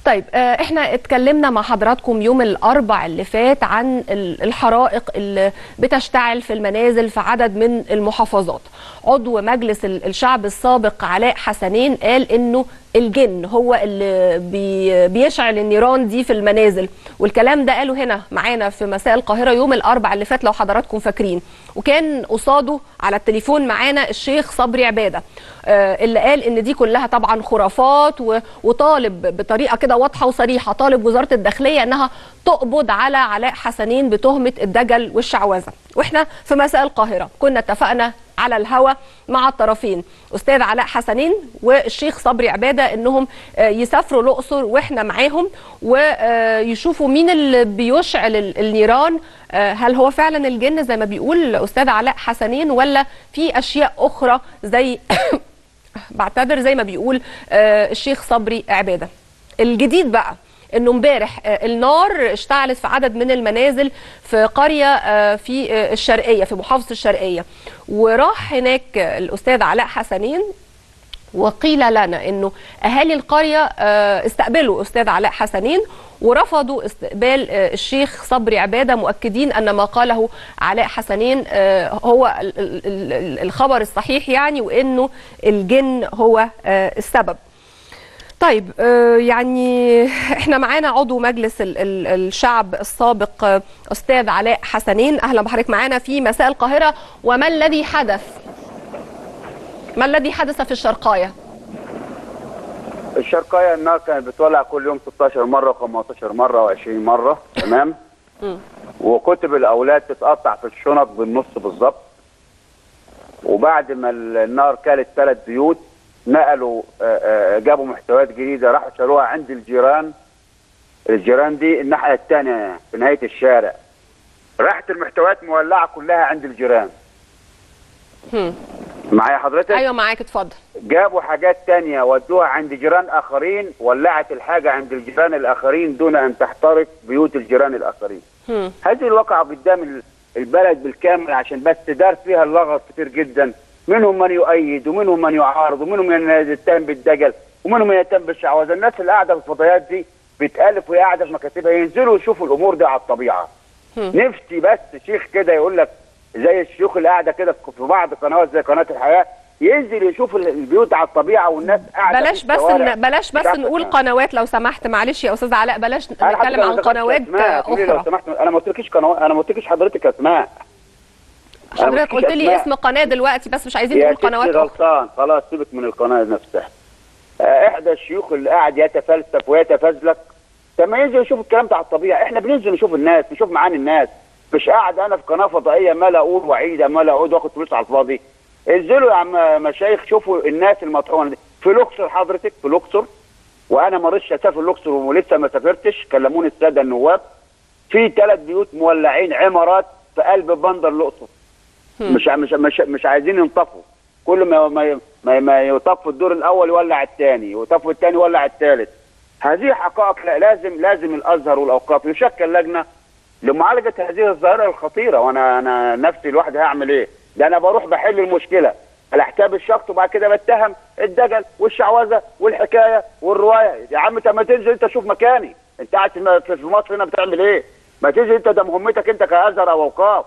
طيب آه، احنا اتكلمنا مع حضراتكم يوم الاربع اللي فات عن ال- الحرائق اللي بتشتعل في المنازل في عدد من المحافظات عضو مجلس ال- الشعب السابق علاء حسنين قال انه الجن هو اللي بي بيشعل النيران دي في المنازل والكلام ده قاله هنا معانا في مساء القاهره يوم الاربع اللي فات لو حضراتكم فاكرين وكان قصاده على التليفون معانا الشيخ صبري عباده آه، اللي قال ان دي كلها طبعا خرافات و- وطالب بطريقه كده واضحه وصريحه طالب وزاره الداخليه انها تقبض على علاء حسنين بتهمه الدجل والشعوذه واحنا في مساء القاهره كنا اتفقنا على الهوا مع الطرفين استاذ علاء حسنين والشيخ صبري عباده انهم آه، يسافروا الاقصر واحنا معاهم ويشوفوا مين اللي بيشعل ال- النيران آه، هل هو فعلا الجن زي ما بيقول استاذ علاء حسنين ولا في اشياء اخرى زي بعتذر زي ما بيقول آه، الشيخ صبري عباده الجديد بقى انه امبارح آه، النار اشتعلت في عدد من المنازل في قريه آه، في آه، الشرقيه في محافظه الشرقيه وراح هناك آه، الاستاذ علاء حسنين وقيل لنا انه اهالي القريه آه، استقبلوا استاذ علاء حسنين ورفضوا استقبال آه، الشيخ صبري عباده مؤكدين ان ما قاله علاء حسنين آه، هو ال- ال- ال- الخبر الصحيح يعني وانه الجن هو آه، السبب طيب آه، يعني احنا معانا عضو مجلس ال- ال- الشعب السابق آه، استاذ علاء حسنين اهلا بحضرتك معانا في مساء القاهره وما الذي حدث ما الذي حدث في الشرقايه الشرقايه النار كانت بتولع كل يوم 16 مره و15 مره و20 مره تمام وكتب الاولاد تتقطع في الشنط بالنص بالظبط وبعد ما النار كانت ثلاث بيوت نقلوا آه، آه، جابوا محتويات جديده راحوا شالوها عند الجيران الجيران دي الناحيه الثانيه في نهايه الشارع راحت المحتويات مولعه كلها عند الجيران هم. معايا حضرتك ايوه معاك اتفضل جابوا حاجات تانية ودوها عند جيران آخرين ولعت الحاجة عند الجيران الآخرين دون أن تحترق بيوت الجيران الآخرين هم. هذه الواقعة قدام ال- البلد بالكامل عشان بس دار فيها اللغط كتير جدا منهم من يؤيد ومنهم من يعارض ومنهم من يتهم بالدجل ومنهم من يتهم بالشعوذة الناس اللي قاعدة في الفضائيات دي بتألف وهي قاعدة في مكاتبها ينزلوا يشوفوا الأمور دي على الطبيعة نفسي بس شيخ كده يقول لك زي الشيوخ اللي قاعده كده في بعض قنوات زي قناه الحياه ينزل يشوف ال- البيوت على الطبيعه والناس قاعده بلاش في بس الشوارع. ن- بلاش بس بتاعت- نقول قنوات لو سمحت معلش يا استاذ علاء بلاش أنا حضرتك نتكلم ما عن ذكرتش قنوات أسماء. تقولي لو اخرى سمحت انا ما قلتلكيش قنوات انا ما قلتلكيش حضرتك اسماء أنا ما حضرتك قلتلكيش قلت لي أسماء. اسم قناه دلوقتي بس مش عايزين يا نقول ستي قنوات اخرى غلطان خلاص سيبك من القناه نفسها آه، احدى الشيوخ اللي قاعد يتفلسف ويتفزلك طب ما ينزل يشوف الكلام ده على الطبيعه احنا بننزل نشوف الناس نشوف معاني الناس مش قاعد انا في قناه فضائيه ما لا اقول وعيده ما لا اقول واخد فلوس على الفاضي انزلوا يا عم مشايخ شوفوا الناس المطحونه دي في الاقصر حضرتك في الاقصر وانا ما رضيتش اسافر الاقصر ولسه ما سافرتش كلموني الساده النواب في ثلاث بيوت مولعين عمارات في قلب بندر الاقصر مش مش مش مش عايزين ينطفوا كل ما ما ما, ما يطفوا الدور الاول يولع الثاني ويطفوا الثاني يولع الثالث هذه حقائق لا لازم لازم الازهر والاوقاف يشكل لجنه لمعالجه هذه الظاهره الخطيره وانا انا نفسي لوحدي هعمل ايه؟ ده انا بروح بحل المشكله على حساب الشخص وبعد كده بتهم الدجل والشعوذه والحكايه والروايه يا عم طب ما تنزل انت شوف مكاني انت قاعد في في مصر هنا بتعمل ايه؟ ما تنزل انت ده مهمتك انت كازهر او اوقاف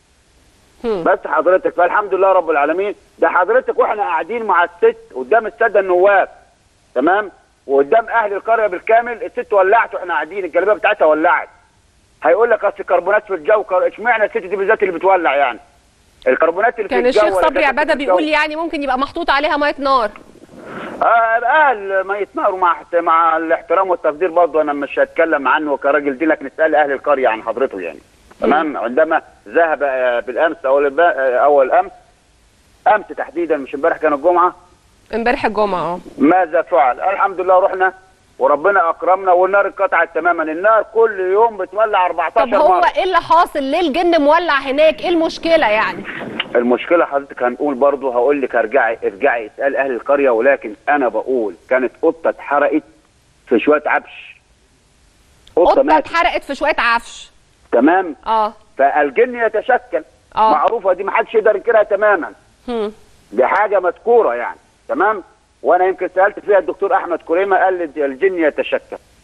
بس حضرتك فالحمد لله رب العالمين ده حضرتك واحنا قاعدين مع الست قدام الساده النواب تمام وقدام اهل القريه بالكامل الست ولعت واحنا قاعدين الجلابيه بتاعتها ولعت هيقول لك اصل كربونات في الجو كر- اشمعنى الست دي بالذات اللي بتولع يعني الكربونات اللي كان في الجو الشيخ ولا صبري كانت عباده في الجو. بيقول يعني ممكن يبقى محطوط عليها ميه نار آه اهل ما يتناروا مع احت- مع الاحترام والتقدير برضه انا مش هتكلم عنه كراجل دين لكن اسال اهل القريه عن حضرته يعني تمام عندما ذهب آه، بالامس اول الب- آه، اول امس امس تحديدا مش امبارح كان الجمعه امبارح الجمعه اه ماذا فعل؟ الحمد لله رحنا وربنا اكرمنا والنار انقطعت تماما النار كل يوم بتولع 14 طب هو مره ايه اللي حاصل ليه الجن مولع هناك ايه المشكله يعني المشكله حضرتك هنقول برضه هقول لك ارجعي ارجعي اسال اهل القريه ولكن انا بقول كانت قطه اتحرقت في شويه عفش قطه ماتت. اتحرقت في شويه عفش تمام اه فالجن يتشكل آه. معروفه دي ما حدش يقدر ينكرها تماما هم. دي حاجه مذكوره يعني تمام وانا يمكن سالت فيها الدكتور احمد كريمه قال لي الجن يتشكل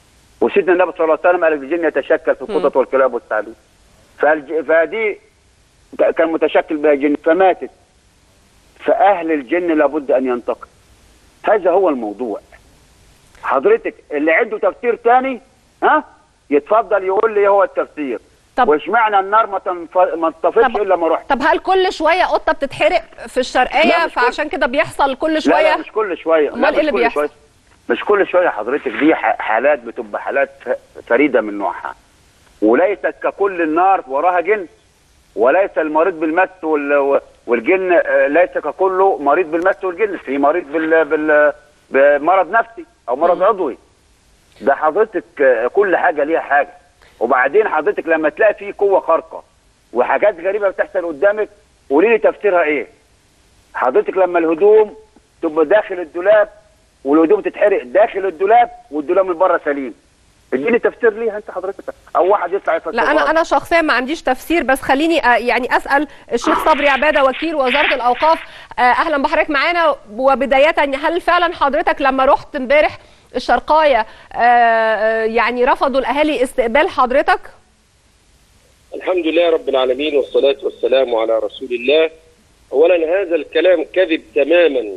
وسيدنا النبي صلى الله عليه وسلم قال الجن يتشكل في القطط والكلاب والثعالب فالج... فدي ك- كان متشكل بها جن فماتت فأهل الجن لابد أن ينتقل هذا هو الموضوع حضرتك اللي عنده تفسير تاني ها يتفضل يقول لي إيه هو التفسير طب- واشمعنى النار ما تنف... ما تطفيش طب- الا ما رحت طب هل كل شويه قطه بتتحرق في الشرقيه لا، مش كل- فعشان كده بيحصل كل لا, شويه لا مش كل شويه لا أمال مش إيه اللي كل بيحصل؟ شوية. مش كل شويه حضرتك دي ح- حالات بتبقى حالات ف- فريده من نوعها وليست ككل النار وراها جن وليس المريض بالمس وال- والجن آه، ليس ككله مريض بالمس والجن في مريض بال بال بمرض نفسي او مرض عضوي ده حضرتك آه، كل حاجه ليها حاجه وبعدين حضرتك لما تلاقي فيه قوه خارقه وحاجات غريبه بتحصل قدامك قولي لي تفسيرها ايه حضرتك لما الهدوم تبقى داخل الدولاب والهدوم تتحرق داخل الدولاب والدولاب من بره سليم اديني تفسير ليها انت حضرتك او واحد يطلع يفسر لا انا انا شخصيا ما عنديش تفسير بس خليني آه، يعني اسال الشيخ صبري عباده وكيل وزاره الاوقاف آه، اهلا بحضرتك معانا وبدايه هل فعلا حضرتك لما رحت امبارح الشرقايه آه، آه، يعني رفضوا الاهالي استقبال حضرتك الحمد لله رب العالمين والصلاة والسلام على رسول الله أولا هذا الكلام كذب تماما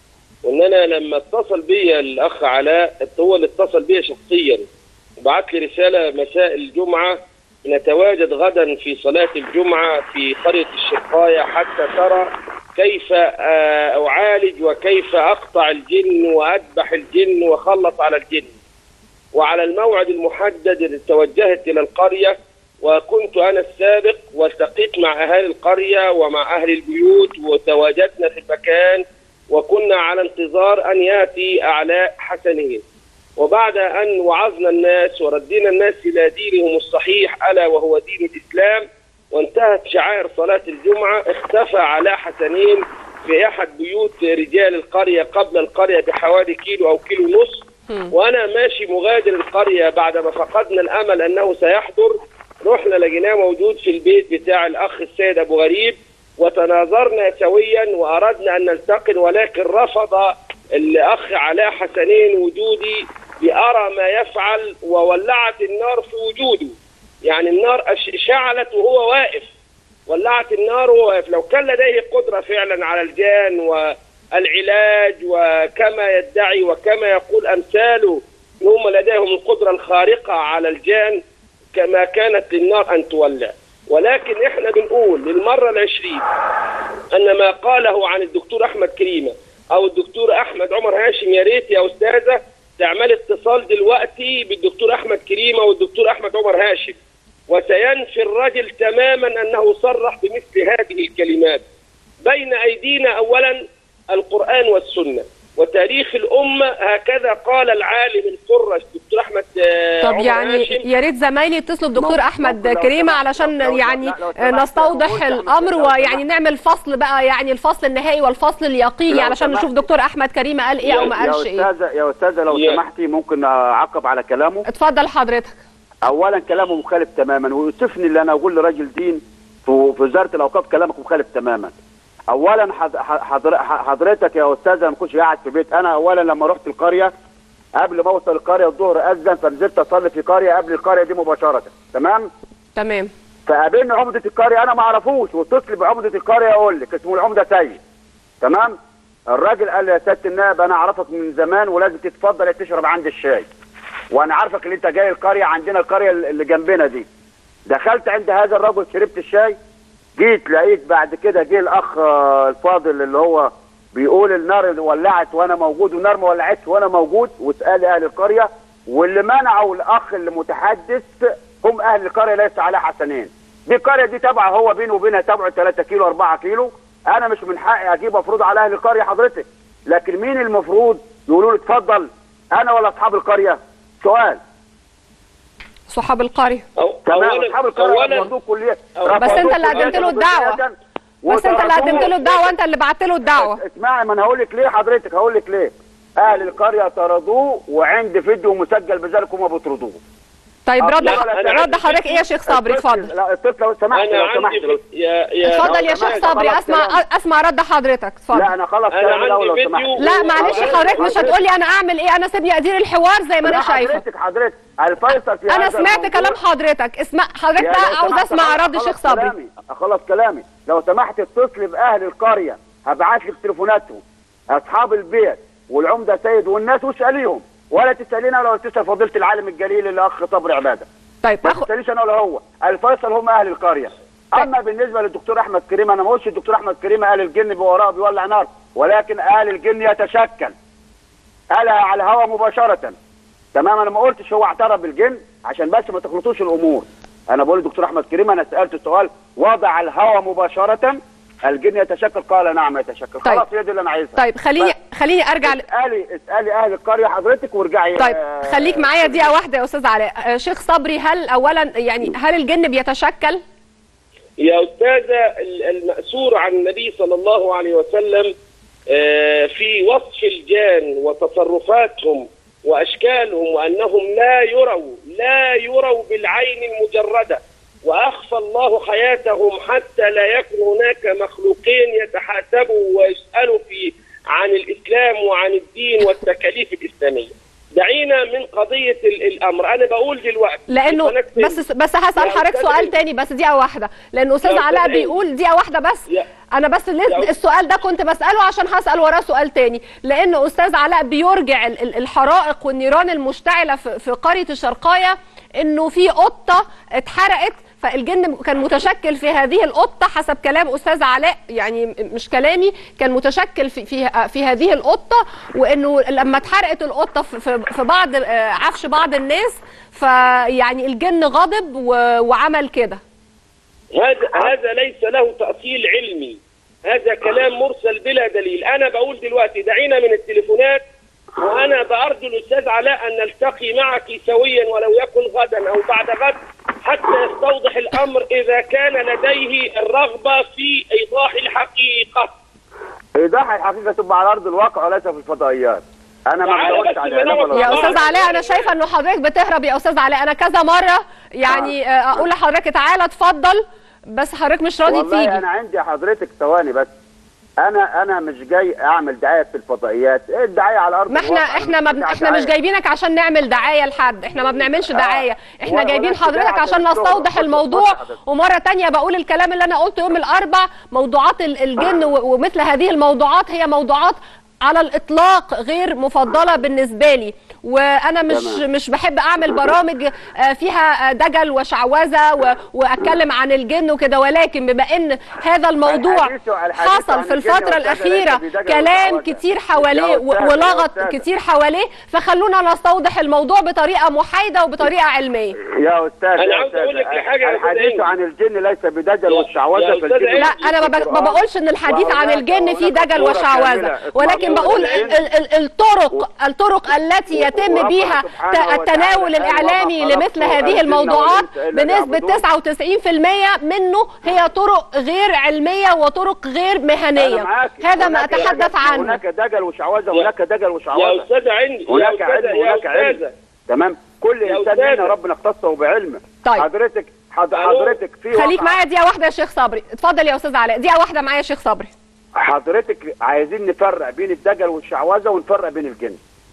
وإن أنا لما اتصل بي الأخ علاء هو اللي اتصل بي شخصيا وبعت لي رسالة مساء الجمعة نتواجد غدا في صلاة الجمعة في قرية الشرقاية حتى ترى كيف آه، أعالج وكيف أقطع الجن وأذبح الجن وأخلص على الجن وعلى الموعد المحدد توجهت إلى القرية وكنت أنا السابق والتقيت مع أهالي القرية ومع أهل البيوت وتواجدنا في المكان وكنا على انتظار أن يأتي أعلاء حسنين وبعد أن وعظنا الناس وردينا الناس إلى دينهم الصحيح ألا وهو دين الإسلام وانتهت شعائر صلاة الجمعة اختفى علاء حسنين في أحد بيوت رجال القرية قبل القرية بحوالي كيلو أو كيلو ونص وانا ماشي مغادر القريه بعد ما فقدنا الامل انه سيحضر رحنا لقيناه موجود في البيت بتاع الاخ السيد ابو غريب وتناظرنا سويا واردنا ان نلتقي ولكن رفض الاخ علاء حسنين وجودي لارى ما يفعل وولعت النار في وجوده يعني النار أش- شعلت وهو واقف ولعت النار وهو واقف لو كان لديه قدره فعلا على الجان والعلاج وكما يدعي وكما يقول امثاله ان هم لديهم القدره الخارقه على الجان كما كانت للنار ان تولع ولكن احنا بنقول للمره العشرين ان ما قاله عن الدكتور احمد كريمه او الدكتور احمد عمر هاشم يا ريت يا استاذه تعمل اتصال دلوقتي بالدكتور احمد كريمه والدكتور احمد عمر هاشم وسينفي الرجل تماما انه صرح بمثل هذه الكلمات بين ايدينا اولا القران والسنه وتاريخ الامه هكذا قال العالم القرش دكتور احمد آه، طب عمر يعني هاشم يا ريت زمايلي يتصلوا بدكتور ممكن- احمد ممكن لو كريمه سمحت- علشان لو- لو- يعني لا، لو آه، سمحت نستوضح قلت أحمد الامر لو سمحت. ويعني نعمل فصل بقى يعني الفصل النهائي والفصل اليقيني لو علشان سمحت. نشوف دكتور احمد كريمه قال ايه او ما يا قالش ايه استاذه يا استاذه لو يا- سمحتي ممكن اعقب على كلامه اتفضل حضرتك اولا كلامه مخالف تماما ويوسفني اللي انا اقول لراجل دين في في وزاره الاوقاف كلامك مخالف تماما اولا حض- حضر- حضرتك يا استاذه ما كنتش قاعد في بيت انا اولا لما رحت القريه قبل ما اوصل القريه الظهر اذن فنزلت اصلي في قريه قبل القريه دي مباشره تمام تمام فقابلني عمده القريه انا ما اعرفوش واتصل بعمده القريه اقول لك اسمه العمده سيد تمام الراجل قال لي يا سياده النائب انا اعرفك من زمان ولازم تتفضل تشرب عندي الشاي وانا عارفك ان انت جاي القريه عندنا القريه اللي جنبنا دي دخلت عند هذا الرجل شربت الشاي جيت لقيت بعد كده جه الاخ آه، الفاضل اللي هو بيقول النار اللي ولعت وانا موجود والنار ما ولعتش وانا موجود واسال اهل القريه واللي منعوا الاخ اللي متحدث هم اهل القريه ليس على حسنين دي القريه دي تبع هو بينه وبينها تبع 3 كيلو 4 كيلو انا مش من حقي اجيب افرض على اهل القريه حضرتك لكن مين المفروض يقولوا له اتفضل انا ولا اصحاب القريه سؤال صحاب القريه أو تمام اصحاب القريه اولا رفضوه كليه بس انت اللي قدمت له الدعوه بس انت اللي قدمت له الدعوه انت اللي بعت له الدعوه اسمعي ما انا هقول لك ليه حضرتك هقول لك ليه اهل القريه طردوه وعند فيديو مسجل بذلك هم بيطردوه طيب أصل رد لا، لا، أنا رد حضرتك ايه يا شيخ صبري الطفل- اتفضل لا الطفل لو سمحت انا لو عندي سمحت لو- في... يا يا اتفضل يا لو شيخ سمحت، صبري خلاص اسمع كلام. اسمع رد حضرتك اتفضل لا انا خلاص أنا كلامي الاول لو عندي سمحت فيديو- لا معلش حضرتك- حضرتك مش حضرتك- هتقولي انا اعمل ايه انا سيبني ادير الحوار زي ما انا لا، شايفه حضرتك حضرتك الفيصل في انا هذا سمعت الموضوع- كلام حضرتك اسمع حضرتك يا بقى لو عاوز سمحت اسمع خلاص- رد خلاص الشيخ صبري كلامي. خلاص كلامي لو سمحت اتصلي باهل القريه هبعت لك تليفوناتهم اصحاب البيت والعمده سيد والناس واساليهم ولا تسالينا ولا تسال فضيله العالم الجليل الاخ صبري عباده طيب ما أخو... تساليش انا ولا هو الفيصل هم اهل القريه اما بالنسبه للدكتور احمد كريم انا ما قلتش الدكتور احمد كريم اهل الجن بوراه بيولع نار ولكن اهل الجن يتشكل قالها على الهواء مباشره تمام انا ما قلتش هو اعترف بالجن عشان بس ما تخلطوش الامور انا بقول للدكتور احمد كريم انا سالت السؤال وضع الهواء مباشره الجن يتشكل قال نعم يتشكل طيب. خلاص هي دي اللي انا عايزها طيب خليني بس. خليني ارجع ل... اسالي اسالي اهل القريه حضرتك وارجعي طيب آه، خليك معايا دقيقه واحده يا استاذ علاء آه، شيخ صبري هل اولا يعني هل الجن بيتشكل يا أستاذة ال- المأثور عن النبي صلى الله عليه وسلم آه، في وصف الجان وتصرفاتهم وأشكالهم وأنهم لا يروا لا يروا بالعين المجردة وأخفى الله حياتهم حتى لا يكون هناك مخلوقين يتحاسبوا ويسألوا في عن الإسلام وعن الدين والتكاليف الإسلامية دعينا من قضية ال- الأمر أنا بقول دلوقتي لانه قناة بس بس هسال يا حضرتك أستاذ سؤال عيد. تاني بس دقيقه واحده لان استاذ يا علاء أستاذ عيد. بيقول دقيقه واحده بس يا- انا بس يا لازم أستاذ- السؤال ده كنت بساله عشان هسال وراه سؤال تاني لان استاذ علاء بيرجع ال- ال- الحرائق والنيران المشتعله في في قريه الشرقايه انه في قطه اتحرقت فالجن كان متشكل في هذه القطه حسب كلام استاذ علاء يعني م- مش كلامي كان متشكل في في, في هذه القطه وانه لما اتحرقت القطه في, في, في بعض آه، عفش بعض الناس فيعني الجن غضب و- وعمل كده هذا هذا ليس له تأصيل علمي هذا كلام مرسل بلا دليل انا بقول دلوقتي دعينا من التليفونات وانا بارجو الاستاذ علاء ان نلتقي معك سويا ولو يكن غدا او بعد غد حتى يستوضح الامر اذا كان لديه الرغبه في ايضاح الحقيقه ايضاح الحقيقه تبقى على ارض الواقع وليس في الفضائيات انا ما تعالى بدورش بس على ننام إعلام ولا يا طبعاً. استاذ علاء انا شايفه انه حضرتك بتهرب يا استاذ علاء انا كذا مره يعني آه، اقول لحضرتك تعالى اتفضل بس حضرتك مش راضي والله تيجي انا عندي حضرتك ثواني بس انا انا مش جاي اعمل دعايه في الفضائيات ايه الدعايه على ارض ما احنا الواقع؟ احنا ما بن... بتاع احنا مش دعاية. جايبينك عشان نعمل دعايه لحد احنا ما بنعملش آه. دعايه احنا ولا- جايبين ولا حضرتك دعاية عشان عشان نستوضح الشغل. الموضوع بص- بص حضرتك. ومره تانية بقول الكلام اللي انا قلته يوم الاربع موضوعات ال- الجن و- ومثل هذه الموضوعات هي موضوعات على الاطلاق غير مفضله بالنسبه لي وانا مش تمام. مش بحب اعمل برامج آه، فيها آه، دجل وشعوذه و- واتكلم عن الجن وكده ولكن بما ان هذا الموضوع الحديث- الحديث حصل عن في الجن الفتره يا أستاذ الاخيره ليس بدجل كلام وشعوذة. كتير حواليه يا و- أستاذ، يا ولغط أستاذ. كتير حواليه فخلونا نستوضح الموضوع بطريقه محايده وبطريقه علميه يا استاذ أنا يا عاوز أستاذ، أقول لك حاجة يا أستاذ الحديث عيد. عن الجن ليس بدجل يا- والشعوذه يا في أستاذ الجن عيد. لا انا ما بك- ما بقولش ان الحديث عن الجن فيه دجل وشعوذه ولكن بقول ال- ال- ال- الطرق الطرق التي يتم وربنا بيها سبحانه ت- وتعالى التناول قال الاعلامي وما لمثل خلقت هذه الجن الموضوعات والإنس إلا بنسبه ليعبدون. 99% منه هي طرق غير علميه وطرق غير مهنيه هذا ما اتحدث عنه هناك دجل وشعوذه يا- هناك دجل يا وشعوذه استاذ عندي يا هناك استاذ علم يا هناك علم استاذ تمام كل يا انسان أستاذة. منا ربنا اختصه بعلمه طيب. حضرتك حض- ألو. حضرتك في خليك واقع- معايا دقيقه واحده يا شيخ صبري اتفضل يا استاذ علاء دقيقه واحده معايا يا شيخ صبري حضرتك عايزين نفرق بين الدجل والشعوذه ونفرق بين الجن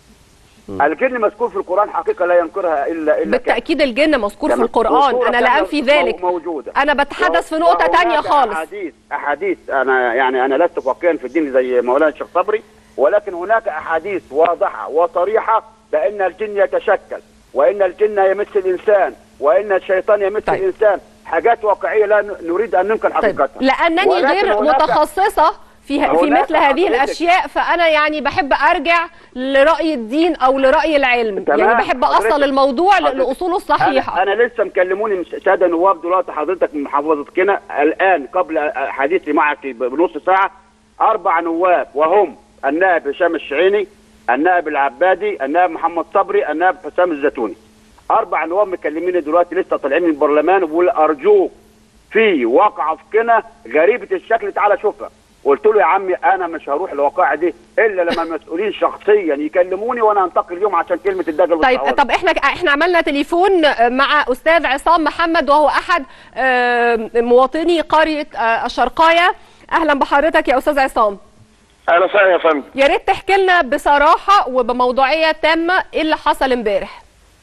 الجن مذكور في القران حقيقه لا ينكرها الا الا كافر. بالتاكيد الجن مذكور في تمام. القران وصورة انا لا كاملة انفي ذلك موجوده انا بتحدث في و- نقطه تانية وهناك خالص احاديث احاديث انا يعني انا لست فقيها في الدين زي مولانا الشيخ صبري ولكن هناك احاديث واضحه وصريحه بان الجن يتشكل وان الجن يمس الانسان وان الشيطان يمس طيب. الانسان حاجات واقعيه لا ن- نريد ان ننقل طيب حقيقتها لانني ولكن غير هناك- متخصصه في في هناك مثل هذه حضرتك- الاشياء فانا يعني بحب ارجع لراي الدين او لراي العلم تمام. يعني بحب حضرتك- اصل الموضوع ل- حضرتك- لاصوله الصحيحه أنا, انا لسه مكلموني من ساده نواب دلوقتي حضرتك من محافظه كنا الان قبل حديثي معك بنص ساعه اربع نواب وهم النائب هشام الشعيني النائب العبادي النائب محمد صبري النائب حسام الزيتوني اربع نواب مكلميني دلوقتي لسه طالعين من البرلمان وبيقول ارجوك في واقعه في كنا غريبه الشكل تعالى شوفها قلت له يا عمي انا مش هروح الواقعه دي الا لما المسؤولين شخصيا يكلموني وانا انتقل اليوم عشان كلمه الدجل طيب والشعوذة. طب احنا احنا عملنا تليفون مع استاذ عصام محمد وهو احد آه، مواطني قريه آه، الشرقايه اهلا بحضرتك يا استاذ عصام اهلا وسهلا يا فندم يا ريت تحكي لنا بصراحه وبموضوعيه تامه ايه اللي حصل امبارح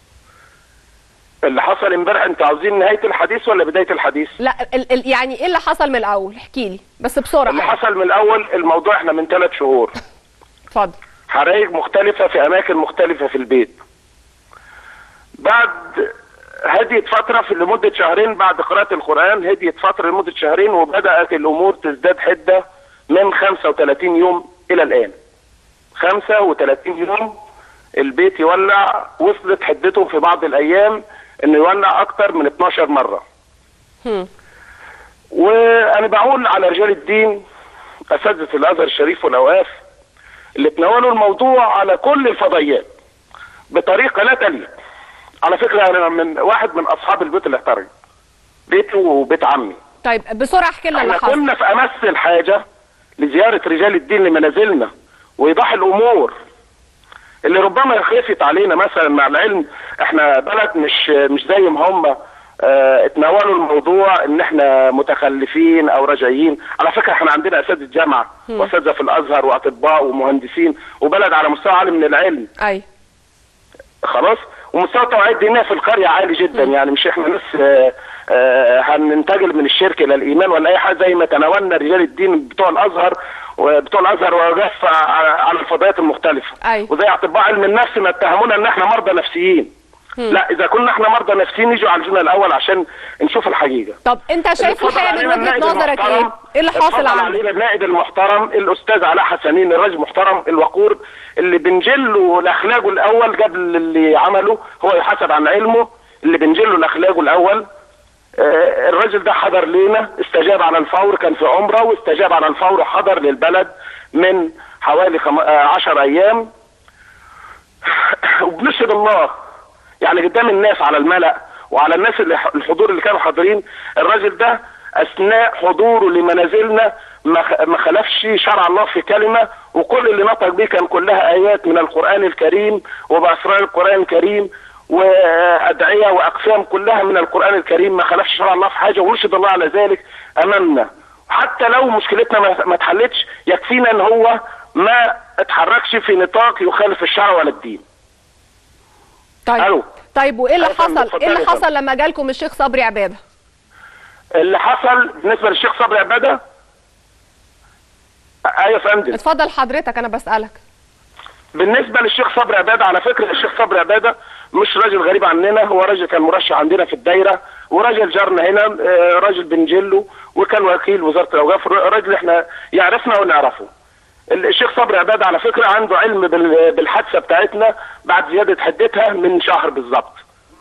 اللي حصل امبارح انت عاوزين نهايه الحديث ولا بدايه الحديث لا ال ال يعني ايه اللي حصل من الاول احكي لي بس بسرعه اللي يعني. حصل من الاول الموضوع احنا من ثلاث شهور اتفضل حرايق مختلفة في أماكن مختلفة في البيت بعد هديت فترة في لمدة شهرين بعد قراءة القرآن هديت فترة لمدة شهرين وبدأت الأمور تزداد حدة من 35 يوم إلى الآن 35 يوم البيت يولع وصلت حدته في بعض الأيام إنه يولع أكتر من 12 مرة هم. وانا بقول على رجال الدين اساتذه الازهر الشريف والاوقاف اللي تناولوا الموضوع على كل الفضائيات بطريقه لا تليق على فكره انا من واحد من اصحاب البيت اللي احترق بيتي وبيت عمي طيب بسرعه احكي لنا اللي احنا حصل كنا في امس الحاجه لزياره رجال الدين لمنازلنا وايضاح الامور اللي ربما خفت علينا مثلا مع العلم احنا بلد مش مش زي ما هم اه اتناولوا الموضوع ان احنا متخلفين او رجعيين على فكره احنا عندنا اساتذه جامعه واساتذه في الازهر واطباء ومهندسين وبلد على مستوى عالي من العلم اي خلاص ومستوى التوعيه الدينيه في القريه عالي جدا يعني مش احنا ناس آه، آه، هننتقل من الشرك الى الايمان ولا اي حاجه زي ما تناولنا رجال الدين بتوع الازهر وبتوع الازهر وجف على على الفضائيات المختلفه أيوة. وزي اطباء علم النفس ما اتهمونا ان احنا مرضى نفسيين لا اذا كنا احنا مرضى نفسيين يجوا يعالجونا الاول عشان نشوف الحقيقه طب انت شايف اتفضل الحقيقه من علينا وجهه النائب نظرك المحترم. ايه؟ ايه اللي حاصل اتفضل عندك؟ علينا النائب المحترم الاستاذ علاء حسنين الراجل المحترم الوقور اللي بنجله لاخلاقه الاول قبل اللي عمله هو يحاسب عن علمه اللي بنجله لاخلاقه الاول آه، الراجل ده حضر لينا استجاب على الفور كان في عمره واستجاب على الفور وحضر للبلد من حوالي خم... آه، عشر ايام وبنشهد الله يعني قدام الناس على الملأ وعلى الناس اللي الحضور اللي كانوا حاضرين الراجل ده اثناء حضوره لمنازلنا ما خ- ما خلفش شرع الله في كلمه وكل اللي نطق بيه كان كلها ايات من القران الكريم وباسرار القران الكريم وادعيه واقسام كلها من القران الكريم ما خلفش شرع الله في حاجه ونشهد الله على ذلك امامنا حتى لو مشكلتنا ما ما اتحلتش يكفينا ان هو ما اتحركش في نطاق يخالف الشرع ولا الدين طيب ألو. طيب وايه اللي أيوة يا فندم، حصل؟ ايه اللي اتفضلي يا حصل لما جالكم الشيخ صبري عباده؟ اللي حصل بالنسبه للشيخ صبري عباده ايوه يا فندم اتفضل حضرتك انا بسالك بالنسبه للشيخ صبري عباده على فكره الشيخ صبري عباده مش راجل غريب عننا هو راجل كان مرشح عندنا في الدايره وراجل جارنا هنا آه، راجل بنجله وكان وكيل وزاره الاوقاف راجل احنا يعرفنا ونعرفه الشيخ صبري عباده على فكره عنده علم بال- بالحادثه بتاعتنا بعد زياده حدتها من شهر بالظبط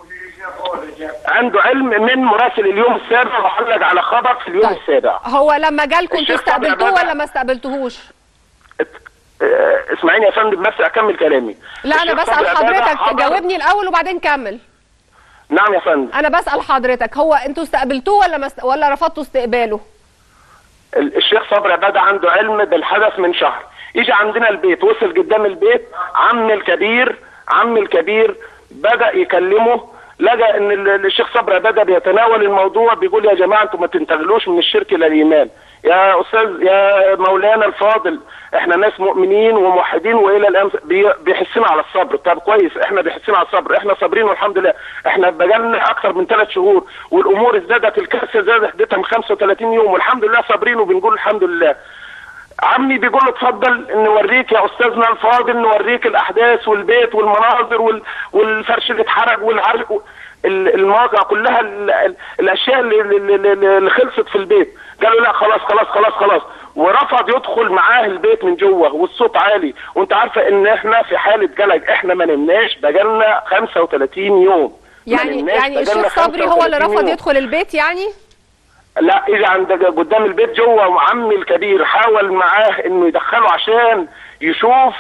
عنده علم من مراسل اليوم السابع وعلق على خبر في اليوم طيب. السابع هو لما جالكم انتوا الشيخ صبري استقبلتوه عبادة- ولا ما استقبلتوهوش؟ آه، اسمعيني يا فندم بس اكمل كلامي لا انا الشيخ بسال صبري عبادة حضرتك حضر- جاوبني الاول وبعدين كمل نعم يا فندم انا بسال حضرتك هو انتوا استقبلتوه ولا ما است... ولا رفضتوا استقباله؟ ال- الشيخ صبري عبادة عنده علم بالحدث من شهر يجي عندنا البيت وصل قدام البيت عم الكبير عم الكبير بدأ يكلمه لقى ان ال- الشيخ صبري عبادة بيتناول الموضوع بيقول يا جماعة انتم ما تنتقلوش من الشرك الى الايمان يا استاذ يا مولانا الفاضل احنا ناس مؤمنين وموحدين والى الان بي- بيحسنا على الصبر طب كويس احنا بيحسنا على الصبر احنا صابرين والحمد لله احنا بقالنا اكثر من ثلاث شهور والامور ازدادت الكارثه زادت حدتها من 35 يوم والحمد لله صابرين وبنقول الحمد لله عمي بيقول له اتفضل نوريك يا استاذنا الفاضل نوريك الاحداث والبيت والمناظر وال... والفرش اللي اتحرق والعرق ال- المواقع كلها ال... ال- الاشياء اللي, اللي, اللي اللي خلصت في البيت قالوا لا خلاص خلاص خلاص خلاص ورفض يدخل معاه البيت من جوه والصوت عالي وانت عارفه ان احنا في حاله قلق احنا ما نمناش بقالنا 35 يوم ما يعني نمناش يعني بقالنا الشيخ صبري هو اللي 35 رفض يوم. يدخل البيت يعني؟ لا اجى عند قدام البيت جوه وعمي الكبير حاول معاه انه يدخله عشان يشوف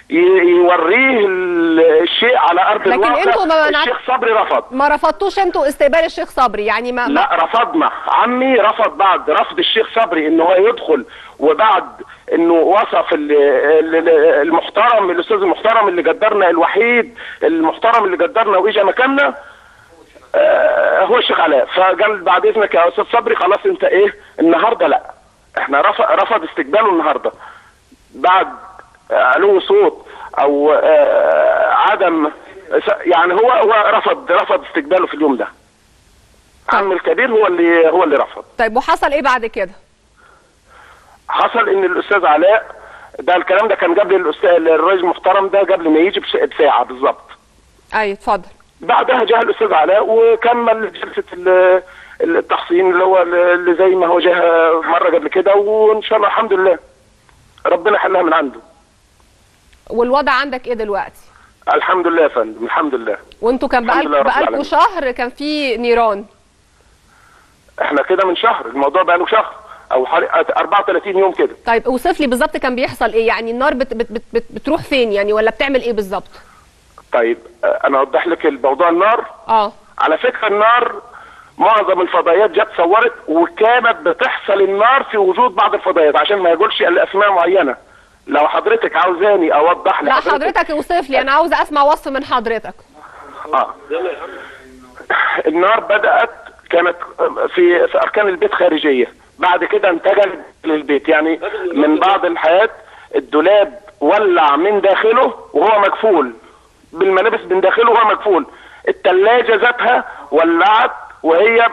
ي- يوريه ال- الشيء على ارض لكن الواقع انتوا ما منعت- الشيخ صبري رفض ما رفضتوش انتوا استقبال الشيخ صبري يعني ما ما- لا رفضنا عمي رفض بعد رفض الشيخ صبري ان هو يدخل وبعد انه وصف ال- ال- المحترم الاستاذ المحترم اللي قدرنا الوحيد المحترم اللي قدرنا واجى مكاننا آه، هو الشيخ علاء فقال بعد اذنك يا استاذ صبري خلاص انت ايه النهارده لا احنا رفض رفض استقباله النهارده بعد آه، علو صوت او آه، عدم يعني هو هو رفض رفض استقباله في اليوم ده عم الكبير هو اللي هو اللي رفض طيب وحصل ايه بعد كده حصل ان الاستاذ علاء ده الكلام ده كان قبل الاستاذ الرئيس المحترم ده قبل ما يجي بس- بساعه بالظبط ايوه اتفضل بعدها جاء الاستاذ علاء وكمل جلسه ال- التحصين اللي هو اللي زي ما هو جاء مره قبل كده وان شاء الله الحمد لله ربنا حلها من عنده والوضع عندك ايه دلوقتي الحمد لله يا فندم الحمد لله وانتوا كان الحمد لله بقالكم رب بقالكم العالمين. شهر كان في نيران احنا كده من شهر الموضوع بقى له شهر او حوالي 34 يوم كده طيب اوصف لي بالظبط كان بيحصل ايه يعني النار بت بت بت بت بتروح فين يعني ولا بتعمل ايه بالظبط طيب آه، انا اوضح لك الموضوع النار اه على فكره النار معظم الفضائيات جت صورت وكانت بتحصل النار في وجود بعض الفضائيات عشان ما يقولش الاسماء معينه لو حضرتك عاوزاني اوضح لا لحضرتك حضرتك اوصف لي انا عاوزه اسمع وصف من حضرتك اه النار بدات كانت في في اركان البيت خارجيه بعد كده انتقلت للبيت يعني من بعض الحالات الدولاب ولع من داخله وهو مقفول بالملابس من داخله وهو مقفول الثلاجه ذاتها ولعت وهي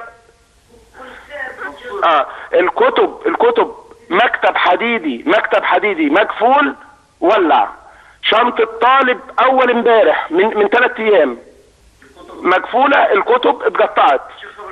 اه الكتب الكتب مكتب حديدي مكتب حديدي مقفول ولع شنطه طالب اول امبارح من من ثلاث ايام مقفوله الكتب اتقطعت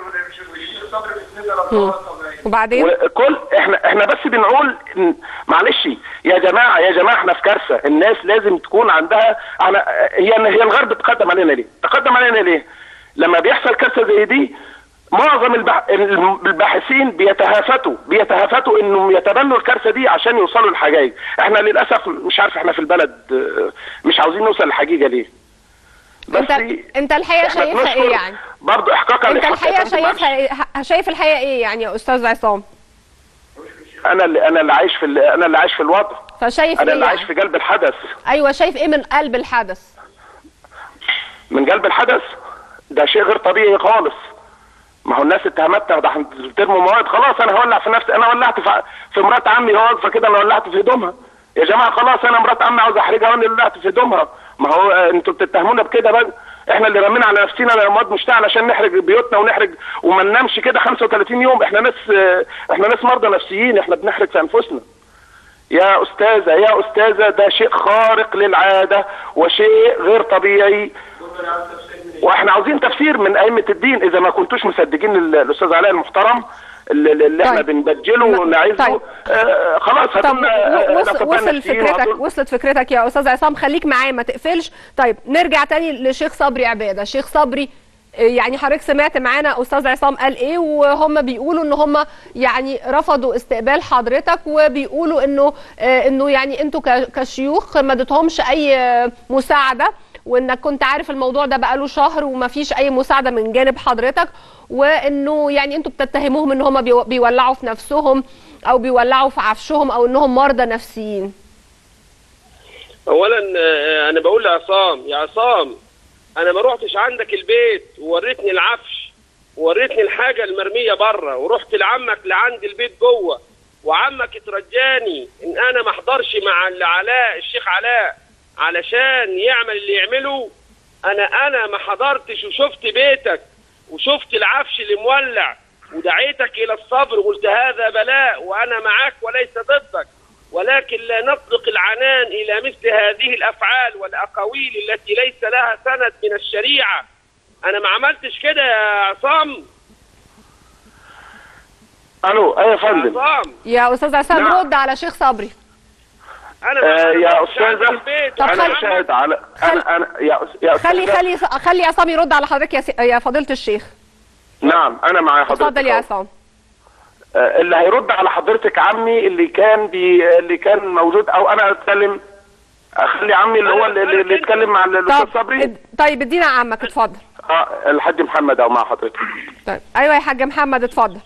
وبعدين وكل احنا احنا بس بنقول إن- معلش يا جماعه يا جماعه احنا في كارثه الناس لازم تكون عندها انا هي هي الغرب تقدم علينا ليه؟ تقدم علينا ليه؟ لما بيحصل كارثه زي دي معظم البح... الباحثين بيتهافتوا بيتهافتوا انهم يتبنوا الكارثه دي عشان يوصلوا للحقائق احنا للاسف مش عارف احنا في البلد اه، مش عاوزين نوصل للحقيقه ليه انت انت الحقيقه احنا شايفها بنشكر ايه يعني برضه احقاقا انت لحق الحقيقه يا فندم، معلش. شايفها إيه؟ شايف الحقيقه ايه يعني يا استاذ عصام انا اللي انا اللي عايش في ال- انا اللي عايش في الوضع فشايف انا ايه اللي عايش يعني؟ في قلب الحدث ايوه شايف ايه من قلب الحدث من قلب الحدث ده شيء غير طبيعي خالص ما هو الناس اتهمتنا ده بترموا مواد خلاص انا هولع في نفسي انا ولعت في, في مرات عمي وهي واقفه كده انا ولعت في هدومها يا جماعه خلاص انا مرات عمي عاوز احرجها وانا اللي ولعت في هدومها ما هو آه، انتوا بتتهمونا بكده بقى احنا اللي رمينا على نفسنا مواد مشتعله عشان نحرج بيوتنا ونحرج وما ننامش كده 35 يوم احنا ناس آه، احنا ناس مرضى نفسيين احنا بنحرج في انفسنا يا استاذه يا استاذه ده شيء خارق للعاده وشيء غير طبيعي واحنا عاوزين تفسير من ائمه الدين اذا ما كنتوش مصدقين ال- الاستاذ علاء المحترم اللي, اللي احنا طيب. بنبجله ما- ونعزه طيب. آه خلاص طب هاتوا لنا و- وصل, الأطباء وصل النفسيين فكرتك وهاتوا- وصلت فكرتك يا استاذ عصام خليك معايا ما تقفلش طيب نرجع تاني لشيخ صبري عباده شيخ صبري آه، يعني حضرتك سمعت معانا استاذ عصام قال ايه وهم بيقولوا ان هم يعني رفضوا استقبال حضرتك وبيقولوا انه آه، انه يعني انتوا ك- كشيوخ ما اديتهمش اي آه، مساعده وانك كنت عارف الموضوع ده بقاله شهر وما فيش اي مساعده من جانب حضرتك وانه يعني انتوا بتتهموهم ان هم بيو- بيولعوا في نفسهم او بيولعوا في عفشهم او انهم مرضى نفسيين اولا آه، انا بقول لعصام يا عصام انا ما روحتش عندك البيت ووريتني العفش ووريتني الحاجه المرميه بره ورحت لعمك لعند البيت جوه وعمك اترجاني ان انا ما احضرش مع اللي علاء الشيخ علاء علشان يعمل اللي يعمله انا انا ما حضرتش وشفت بيتك وشفت العفش اللي مولع ودعيتك الى الصبر وقلت هذا بلاء وانا معك وليس ضدك ولكن لا نطلق العنان الى مثل هذه الافعال والاقاويل التي ليس لها سند من الشريعه انا ما عملتش كده يا عصام الو ايه يا فندم عصام يا استاذ عصام نعم. رد على شيخ صبري انا آه ما يا رحتش عندك استاذه البيت طب انا خلي- شاهد على خلي- انا انا يا أس- يا خلي أستاذة- خلي خلي عصام يرد على حضرتك يا, س... يا فضيله الشيخ نعم انا مع حضرتك اتفضل يا أهو. عصام آه، اللي هيرد على حضرتك عمي اللي كان بي اللي كان موجود او انا اتكلم اخلي عمي اللي هو اللي, اللي اللي يتكلم مع الاستاذ طب صبري اد- طيب ادينا عمك اتفضل اه الحاج محمد او مع حضرتك طيب ايوه يا حاج محمد اتفضل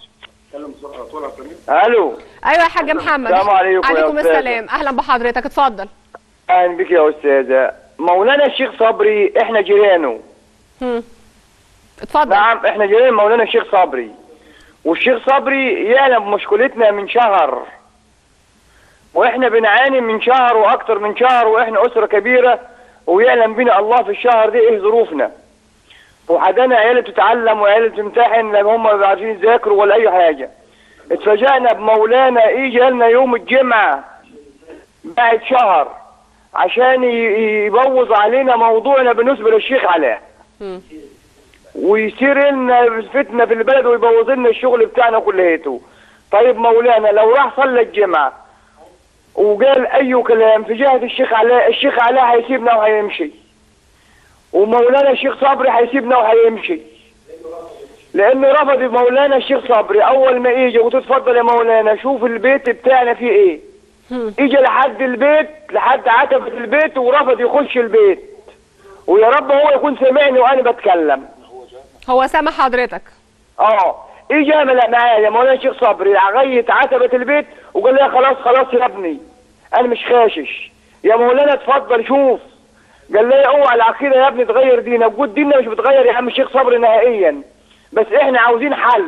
الو ايوه يا حاج محمد السلام عليكم يا عليكم أستاذة. السلام اهلا بحضرتك اتفضل اهلا بك يا استاذه مولانا الشيخ صبري احنا جيرانه هم. اتفضل نعم احنا جيران مولانا الشيخ صبري والشيخ صبري يعلم مشكلتنا من شهر واحنا بنعاني من شهر واكتر من شهر واحنا اسره كبيره ويعلم بنا الله في الشهر ده ايه ظروفنا وحدانا عيال بتتعلم وعيال بتمتحن لا هم عارفين يذاكروا ولا اي حاجه اتفاجئنا بمولانا اجى لنا يوم الجمعه بعد شهر عشان ي- يبوظ علينا موضوعنا بالنسبه للشيخ علاء هم. ويصير لنا فتنه في البلد ويبوظ لنا الشغل بتاعنا كليته طيب مولانا لو راح صلى الجمعه وقال اي كلام في جهه الشيخ علاء الشيخ علاء هيسيبنا وهيمشي ومولانا الشيخ صبري هيسيبنا وهيمشي لان رفض مولانا الشيخ صبري اول ما يجي وتتفضل يا مولانا شوف البيت بتاعنا فيه ايه هم. اجى لحد البيت لحد عتبة البيت ورفض يخش البيت ويا رب هو يكون سمعني وانا بتكلم هو سامع حضرتك اه اجى ملا- معايا مولانا الشيخ صبري لغايه عتبة البيت وقال لي يا خلاص خلاص يا ابني انا مش خاشش يا مولانا اتفضل شوف قال لي اوعى العقيده يا ابني تغير دينك قول ديننا مش بتغير يا عم الشيخ صبري نهائيا بس احنا عاوزين حل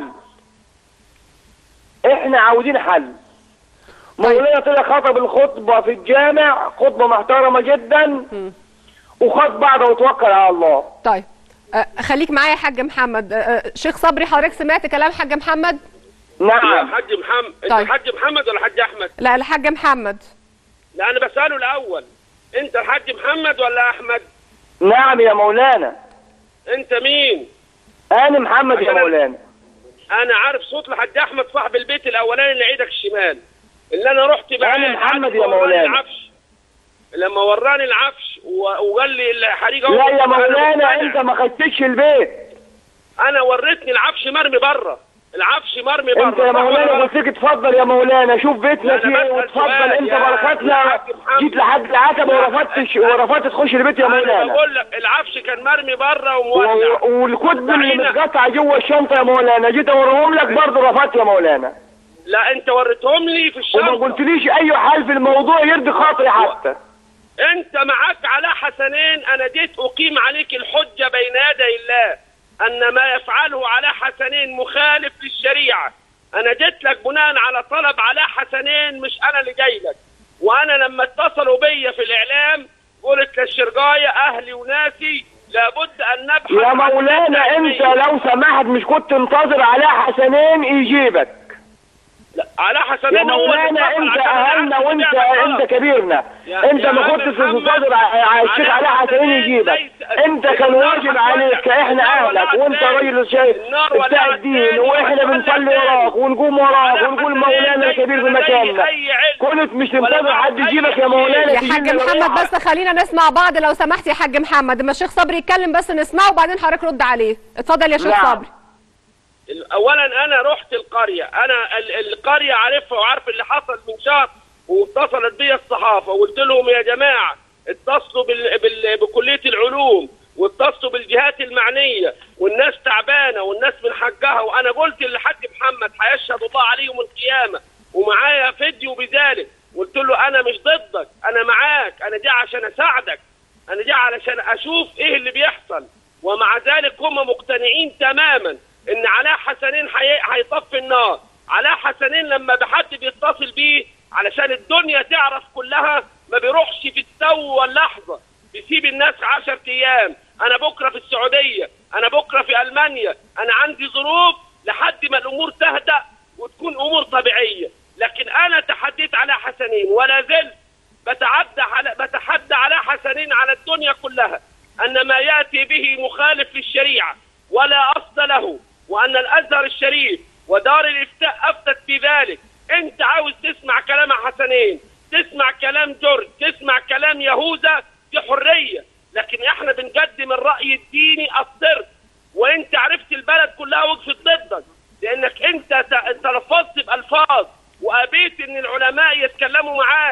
احنا عاوزين حل مولانا طلع خطب الخطبه في الجامع خطبه محترمه جدا وخد بعضه وتوكل على الله طيب أه، خليك معايا يا حاج محمد أه، أه، شيخ صبري حضرتك سمعت كلام حاج محمد يا نعم حاج محمد انت طيب. الحاج محمد ولا الحاج احمد؟ لا الحاج محمد لا انا بساله الاول انت الحاج محمد ولا احمد؟ نعم يا مولانا انت مين؟ انا محمد يا عشان- مولانا انا عارف صوت الحاج احمد صاحب البيت الاولاني اللي ايدك الشمال اللي انا رحت معاه أنا محمد قعد يا وراني مولانا. العفش لما وراني العفش و- وقال لي الحريقه لا يا أنا مولانا مقتنع. انت ما خدتش البيت انا وريتني العفش مرمي بره العفش مرمي بره انت يا صح ولا مولانا غلط؟ قلت لك اتفضل يا مولانا شوف بيتنا لا، فيه أنا ايه بسأل واتفضل سؤال انت يا- بركاتنا يا حاج محمد. جيت لحد العتبه يا ورفضتش حاج- ورفضت تخش البيت يا انا مولانا بقول لك العفش كان مرمي بره ومولع و- والكتب اللي وسعينا. متقطعه جوه الشنطه يا مولانا جيت اوريهم لك برضه رفضت يا مولانا لا انت وريتهم لي في وما الشنطه قلتليش اي حال في الموضوع يرضي خاطري حتى انت معاك على حسنين انا جيت اقيم عليك الحجه بين يدي الله ان ما يفعله على حسنين مخالف للشريعه انا جيت لك بناء على طلب على حسنين مش انا اللي جاي لك وانا لما اتصلوا بيا في الاعلام قلت للشرقايه اهلي وناسي لابد ان نبحث يا عن مولانا انت التعليمية. لو سمحت مش كنت انتظر على حسنين يجيبك لا، على يا حسنين هو اللي مولانا اتصل انت عشان اهلنا العفش وانت بتاعك غلط. انت كبيرنا يا- انت يا ما عم كنتش محمد، تنتظر على الشيخ على علي حسنين حسنين يجيبك ليس- انت كان النار واجب هتولع. عليك كاحنا النار اهلك ولعت وانت تاني. راجل الشيء النار بتاع ولعت الدين تاني واحنا وهتولع بنصلي تاني. وراك ونقوم وراك على ونقول حسنين مولانا ليس كبير في لديه مكاننا أي علم كنت مش ولا تنتظر معه حد أي يجيبك يا شيء. مولانا يا تجيب حاج لنا محمد واحد. بس خلينا نسمع بعض لو سمحت يا حاج محمد اما الشيخ صبري يتكلم بس نسمعه وبعدين حضرتك رد عليه اتفضل يا شيخ نعم. صبري اولا انا رحت القريه انا ال- القريه عارفها وعارف اللي حصل من شهر واتصلت بي الصحافه وقلت لهم يا جماعه اتصلوا بال... بال... بكليه العلوم واتصلوا بالجهات المعنيه والناس تعبانه والناس من حقها وانا قلت للحاج محمد هيشهد الله عليه يوم القيامه ومعايا فيديو بذلك قلت له انا مش ضدك انا معاك انا جاي عشان اساعدك انا جاي علشان اشوف ايه اللي بيحصل ومع ذلك هم مقتنعين تماما ان علاء حسنين حي... هيطفي النار علاء حسنين لما بحد بيتصل بيه علشان الدنيا تعرف كلها ما بيروحش في التو واللحظه بيسيب الناس عشر ايام انا بكره في السعوديه انا بكره في المانيا انا عندي ظروف لحد ما الامور تهدأ وتكون امور طبيعيه لكن انا تحديت على حسنين ولا زلت بتعدى على بتحدى على حسنين على الدنيا كلها ان ما ياتي به مخالف للشريعه ولا اصل له وان الازهر الشريف ودار الافتاء افتت في ذلك انت عاوز تسمع كلام حسنين تسمع كلام جورج تسمع كلام يهوذا دي حريه لكن احنا بنقدم الراي الديني الصرف وانت عرفت البلد كلها وقفت ضدك لانك انت ت- تلفظت بالفاظ وابيت ان العلماء يتكلموا معاك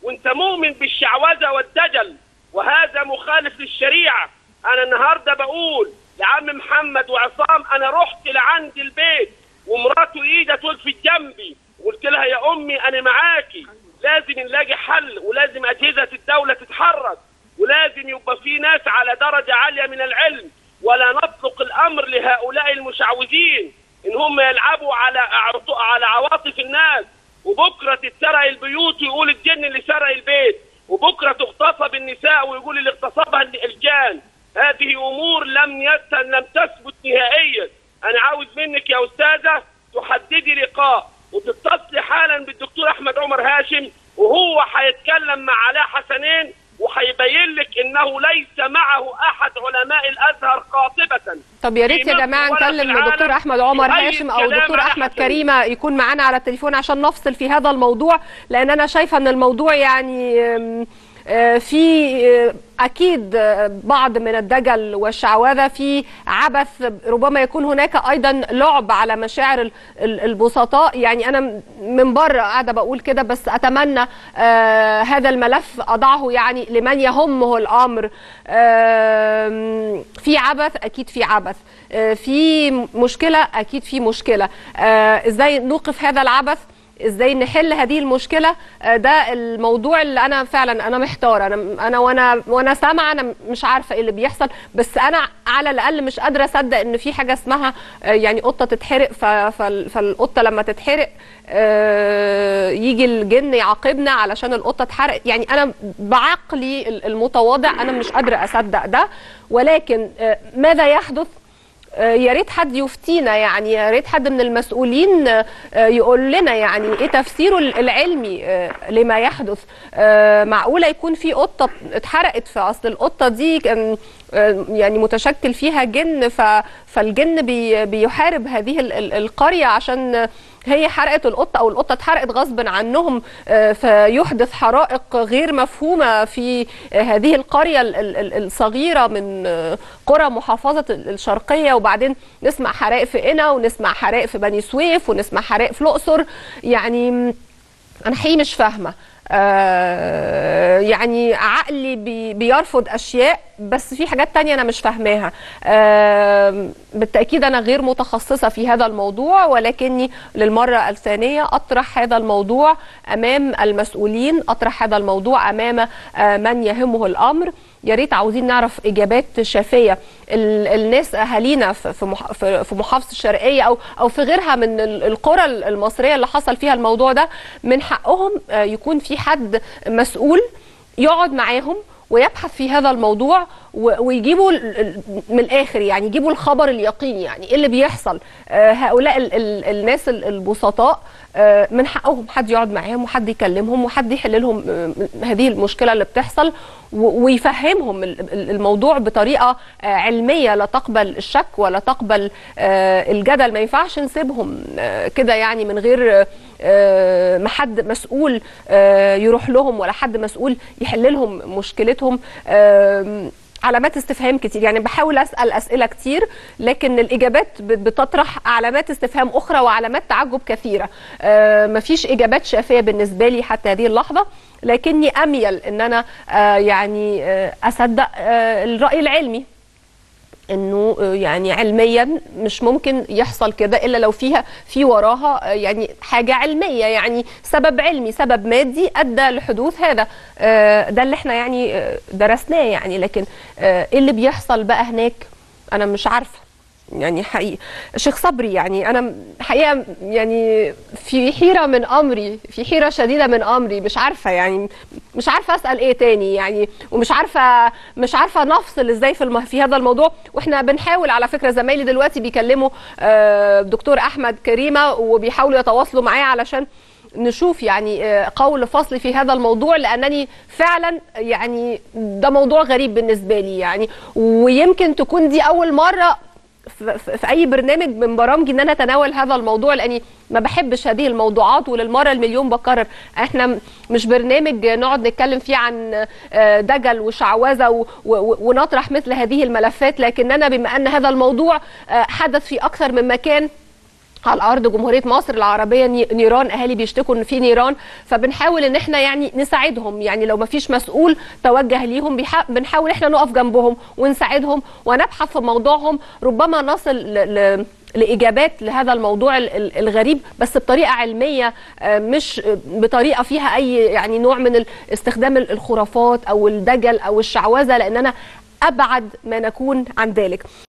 وانت مؤمن بالشعوذه والدجل وهذا مخالف للشريعه انا النهارده بقول لعم محمد وعصام انا رحت لعند البيت ومراته ايده تلفت جنبي وقلت لها يا امي انا معاكي لازم نلاقي حل ولازم اجهزه الدوله تتحرك ولازم يبقى في ناس على درجه عاليه من العلم ولا نطلق الامر لهؤلاء المشعوذين ان هم يلعبوا على على عواطف الناس وبكره تتسرق البيوت ويقول الجن اللي سرق البيت وبكره تغتصب النساء ويقول اللي اغتصبها الجان هذه امور لم يت... لم تثبت نهائيا انا عاوز منك يا استاذه تحددي لقاء وتتصلي حالا بالدكتور احمد عمر هاشم وهو هيتكلم مع علاء حسنين وهيبين لك انه ليس معه احد علماء الازهر قاطبه طب يا ريت يا جماعه نكلم الدكتور احمد عمر هاشم او الدكتور احمد كريمه يكون معانا على التليفون عشان نفصل في هذا الموضوع لان انا شايفه ان الموضوع يعني في اكيد بعض من الدجل والشعوذه في عبث ربما يكون هناك ايضا لعب على مشاعر البسطاء يعني انا من بره قاعده بقول كده بس اتمنى هذا الملف اضعه يعني لمن يهمه الامر في عبث اكيد في عبث في مشكله اكيد في مشكله ازاي نوقف هذا العبث ازاي نحل هذه المشكله ده الموضوع اللي انا فعلا انا محتاره انا انا وانا وانا سامعه انا مش عارفه ايه اللي بيحصل بس انا على الاقل مش قادره اصدق ان في حاجه اسمها يعني قطه تتحرق فالقطه لما تتحرق يجي الجن يعاقبنا علشان القطه اتحرقت يعني انا بعقلي المتواضع انا مش قادره اصدق ده ولكن ماذا يحدث يا ريت حد يفتينا يعني يا ريت حد من المسؤولين يقول لنا يعني ايه تفسيره العلمي لما يحدث معقوله يكون في قطه اتحرقت في اصل القطه دي كان يعني متشكل فيها جن فالجن بيحارب هذه القريه عشان هي حرقت القطه او القطه اتحرقت غصب عنهم فيحدث حرائق غير مفهومه في هذه القريه الصغيره من قرى محافظه الشرقيه وبعدين نسمع حرائق في قنا ونسمع حرائق في بني سويف ونسمع حرائق في الاقصر يعني انا حقيقي مش فاهمه آه يعني عقلي بي بيرفض اشياء بس في حاجات تانية انا مش فاهماها آه بالتاكيد انا غير متخصصه في هذا الموضوع ولكني للمره الثانيه اطرح هذا الموضوع امام المسؤولين اطرح هذا الموضوع امام آه من يهمه الامر يا ريت عاوزين نعرف اجابات شافيه الناس اهالينا في في محافظه الشرقيه او او في غيرها من القرى المصريه اللي حصل فيها الموضوع ده من حقهم يكون في حد مسؤول يقعد معاهم ويبحث في هذا الموضوع ويجيبوا من الاخر يعني يجيبوا الخبر اليقيني يعني ايه اللي بيحصل هؤلاء ال ال الناس البسطاء من حقهم حد يقعد معاهم وحد يكلمهم وحد يحل لهم هذه المشكله اللي بتحصل ويفهمهم الموضوع بطريقه علميه لا تقبل الشك ولا تقبل الجدل ما ينفعش نسيبهم كده يعني من غير ما حد مسؤول يروح لهم ولا حد مسؤول يحل لهم مشكلتهم علامات استفهام كتير يعني بحاول اسال اسئله كتير لكن الاجابات بتطرح علامات استفهام اخرى وعلامات تعجب كثيره آه مفيش اجابات شافيه بالنسبه لي حتى هذه اللحظه لكني اميل ان انا آه يعني آه اصدق آه الراي العلمي انه يعني علميا مش ممكن يحصل كده الا لو فيها في وراها يعني حاجه علميه يعني سبب علمي سبب مادي ادى لحدوث هذا ده اللي احنا يعني درسناه يعني لكن ايه اللي بيحصل بقى هناك انا مش عارفه يعني حقيقي شيخ صبري يعني انا حقيقه يعني في حيره من امري في حيره شديده من امري مش عارفه يعني مش عارفه اسال ايه تاني يعني ومش عارفه مش عارفه نفصل ازاي في, في هذا الموضوع واحنا بنحاول على فكره زمايلي دلوقتي بيكلموا دكتور احمد كريمه وبيحاولوا يتواصلوا معايا علشان نشوف يعني قول فصل في هذا الموضوع لانني فعلا يعني ده موضوع غريب بالنسبه لي يعني ويمكن تكون دي اول مره في اي برنامج من برامجي ان انا اتناول هذا الموضوع لاني ما بحبش هذه الموضوعات وللمره المليون بكرر احنا مش برنامج نقعد نتكلم فيه عن دجل وشعوذه ونطرح مثل هذه الملفات لكننا بما ان هذا الموضوع حدث في اكثر من مكان على ارض جمهوريه مصر العربيه ني- نيران اهالي بيشتكوا ان في نيران فبنحاول ان احنا يعني نساعدهم يعني لو ما فيش مسؤول توجه ليهم بيح- بنحاول احنا نقف جنبهم ونساعدهم ونبحث في موضوعهم ربما نصل ل... ل... لاجابات لهذا الموضوع ال- ال- الغريب بس بطريقه علميه آه، مش آه، بطريقه فيها اي يعني نوع من ال- استخدام ال- الخرافات او الدجل او الشعوذه لان انا ابعد ما نكون عن ذلك